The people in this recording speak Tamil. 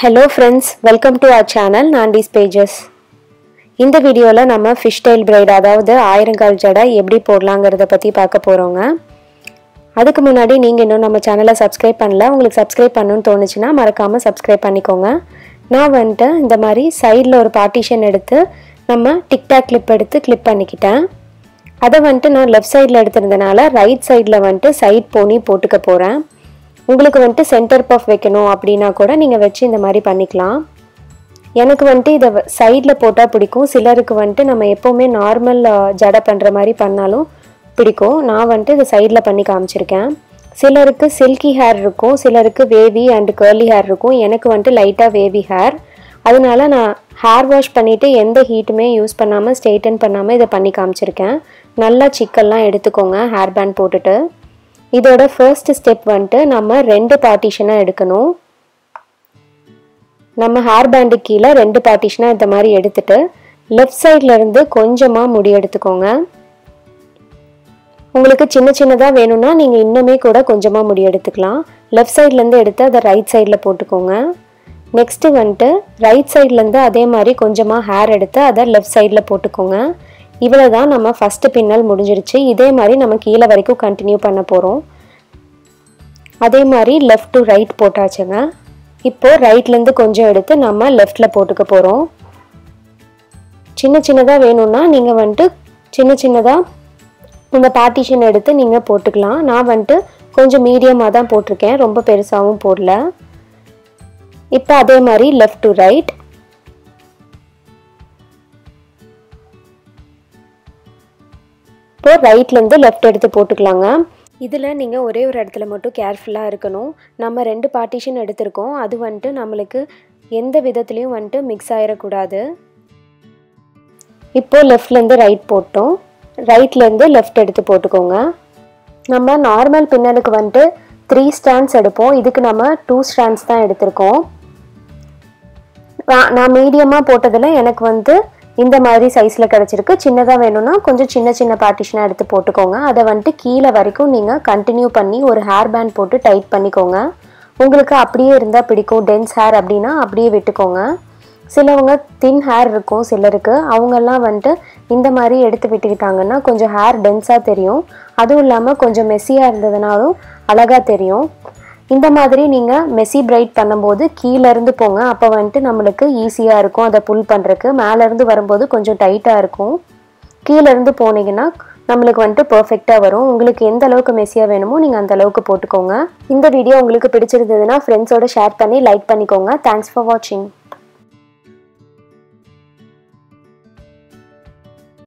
hello friends welcome to our channel நாண்டிஸ் பேஜஸ் இந்த வீடியோவில் நம்ம ஃபிஷ் டைல் பிரைட் அதாவது ஆயிரங்கால் ஜடை எப்படி போடலாங்கிறத பற்றி பார்க்க போகிறோங்க அதுக்கு முன்னாடி நீங்கள் இன்னும் நம்ம சேனலை சப்ஸ்கிரைப் பண்ணல உங்களுக்கு சப்ஸ்கிரைப் பண்ணணும்னு தோணுச்சுன்னா மறக்காமல் சப்ஸ்கிரைப் பண்ணிக்கோங்க நான் வந்துட்டு இந்த மாதிரி சைடில் ஒரு பார்ட்டிஷன் எடுத்து நம்ம டிக்டாக் கிளிப் எடுத்து கிளிப் பண்ணிக்கிட்டேன் அதை வந்துட்டு நான் லெஃப்ட் சைடில் எடுத்திருந்தனால ரைட் சைடில் வந்துட்டு சைட் போனி போட்டுக்க போகிறேன் உங்களுக்கு வந்துட்டு சென்டர் பஃப் வைக்கணும் அப்படின்னா கூட நீங்கள் வச்சு இந்த மாதிரி பண்ணிக்கலாம் எனக்கு வந்துட்டு இதை சைடில் போட்டால் பிடிக்கும் சிலருக்கு வந்துட்டு நம்ம எப்போவுமே நார்மல் ஜடை பண்ணுற மாதிரி பண்ணாலும் பிடிக்கும் நான் வந்துட்டு இதை சைடில் பண்ணி காமிச்சிருக்கேன் சிலருக்கு சில்கி ஹேர் இருக்கும் சிலருக்கு வேவி அண்ட் கேர்லி ஹேர் இருக்கும் எனக்கு வந்துட்டு லைட்டாக வேவி ஹேர் அதனால நான் ஹேர் வாஷ் பண்ணிவிட்டு எந்த ஹீட்டுமே யூஸ் பண்ணாமல் ஸ்ட்ரெயிட்டன் பண்ணாமல் இதை பண்ணி காமிச்சிருக்கேன் நல்லா சிக்கல்லாம் எடுத்துக்கோங்க ஹேர் பேண்ட் போட்டுட்டு இதோட ஃபர்ஸ்ட் ஸ்டெப் வந்துட்டு நம்ம ரெண்டு பார்ட்டிஷனாக எடுக்கணும் நம்ம ஹேர் பேண்டு கீழே ரெண்டு பார்ட்டிஷனாக இந்த மாதிரி எடுத்துட்டு லெஃப்ட் சைட்ல இருந்து கொஞ்சமாக முடி எடுத்துக்கோங்க உங்களுக்கு சின்ன சின்னதாக வேணும்னா நீங்கள் இன்னுமே கூட கொஞ்சமாக முடி எடுத்துக்கலாம் லெஃப்ட் சைட்லேருந்து எடுத்து அதை ரைட் சைடில் போட்டுக்கோங்க நெக்ஸ்ட்டு வந்துட்டு ரைட் சைட்லேருந்து அதே மாதிரி கொஞ்சமாக ஹேர் எடுத்து அதை லெஃப்ட் சைடில் போட்டுக்கோங்க இவ்வளோ தான் நம்ம ஃபஸ்ட்டு பின்னல் முடிஞ்சிருச்சு இதே மாதிரி நம்ம கீழே வரைக்கும் கண்டினியூ பண்ண போகிறோம் அதே மாதிரி லெஃப்ட் டு ரைட் போட்டாச்சுங்க இப்போது ரைட்லேருந்து கொஞ்சம் எடுத்து நம்ம லெஃப்டில் போட்டுக்க போகிறோம் சின்ன சின்னதாக வேணும்னா நீங்கள் வந்துட்டு சின்ன சின்னதாக இந்த பார்ட்டிஷன் எடுத்து நீங்கள் போட்டுக்கலாம் நான் வந்துட்டு கொஞ்சம் மீடியமாக தான் போட்டிருக்கேன் ரொம்ப பெருசாகவும் போடல இப்போ அதே மாதிரி லெஃப்ட் டு ரைட் இப்போ ரைட்லேருந்து லெஃப்ட் எடுத்து போட்டுக்கலாங்க இதில் நீங்கள் ஒரே ஒரு இடத்துல மட்டும் கேர்ஃபுல்லாக இருக்கணும் நம்ம ரெண்டு பார்ட்டிஷன் எடுத்திருக்கோம் அது வந்துட்டு நம்மளுக்கு எந்த விதத்துலேயும் வந்துட்டு மிக்ஸ் ஆகிடக்கூடாது இப்போது லெஃப்ட்லேருந்து ரைட் போட்டோம் ரைட்லேருந்து லெஃப்ட் எடுத்து போட்டுக்கோங்க நம்ம நார்மல் பின்னலுக்கு வந்துட்டு த்ரீ ஸ்டாண்ட்ஸ் எடுப்போம் இதுக்கு நம்ம டூ ஸ்டாண்ட்ஸ் தான் எடுத்திருக்கோம் நான் மீடியமாக போட்டதில் எனக்கு வந்து இந்த மாதிரி சைஸில் கிடச்சிருக்கு சின்னதாக வேணும்னா கொஞ்சம் சின்ன சின்ன பார்ட்டிஷனாக எடுத்து போட்டுக்கோங்க அதை வந்துட்டு கீழே வரைக்கும் நீங்கள் கண்டினியூ பண்ணி ஒரு ஹேர் பேண்ட் போட்டு டைட் பண்ணிக்கோங்க உங்களுக்கு அப்படியே இருந்தால் பிடிக்கும் டென்ஸ் ஹேர் அப்படின்னா அப்படியே விட்டுக்கோங்க சிலவங்க தின் ஹேர் இருக்கும் சிலருக்கு அவங்கெல்லாம் வந்துட்டு இந்த மாதிரி எடுத்து விட்டுக்கிட்டாங்கன்னா கொஞ்சம் ஹேர் டென்ஸாக தெரியும் அதுவும் இல்லாமல் கொஞ்சம் மெஸ்ஸியாக இருந்ததுனாலும் அழகாக தெரியும் இந்த மாதிரி நீங்கள் மெஸ்ஸி பிரைட் பண்ணும்போது கீழேருந்து போங்க அப்போ வந்துட்டு நம்மளுக்கு ஈஸியாக இருக்கும் அதை புல் பண்ணுறக்கு மேலேருந்து வரும்போது கொஞ்சம் டைட்டாக இருக்கும் கீழேருந்து போனீங்கன்னா நம்மளுக்கு வந்துட்டு பர்ஃபெக்டாக வரும் உங்களுக்கு எந்த அளவுக்கு மெஸ்ஸியாக வேணுமோ நீங்கள் அந்த அளவுக்கு போட்டுக்கோங்க இந்த வீடியோ உங்களுக்கு பிடிச்சிருந்ததுன்னா ஃப்ரெண்ட்ஸோட ஷேர் பண்ணி லைக் பண்ணிக்கோங்க தேங்க்ஸ் ஃபார் வாட்சிங்